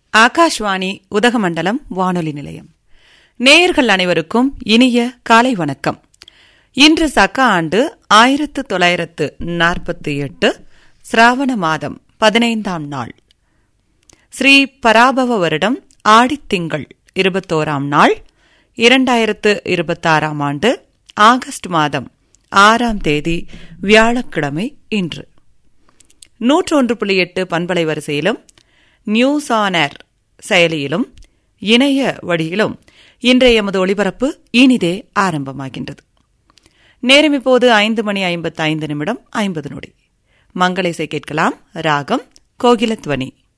ஆகாஷ்வாணி உதகமண்டலம் வானொலி நிலையம் நேயர்கள் அனைவருக்கும் இனிய காலை வணக்கம் இன்று சக்க ஆண்டு ஆயிரத்து தொள்ளாயிரத்து நாற்பத்தி எட்டு சிராவண மாதம் பதினைந்தாம் நாள் ஸ்ரீ பராபவ வருடம் ஆடித்திங்கள் இருபத்தோராம் நாள் இரண்டாயிரத்து இருபத்தாறாம் ஆண்டு ஆகஸ்ட் மாதம் ஆறாம் தேதி வியாழக்கிழமை இன்று நூற்றொன்று புள்ளி எட்டு பண்பலை வரிசையிலும் நியூஸ் ஆன் ஏர் செயலியிலும் இணைய வழியிலும் இன்றைய எமது ஒளிபரப்பு இனிதே ஆரம்பமாகின்றது நேரம் இப்போது ஐந்து மணி ஐம்பத்தைந்து நிமிடம் ஐம்பது நொடி மங்கள இசை கேட்கலாம் ராகம் கோகிலத்வனி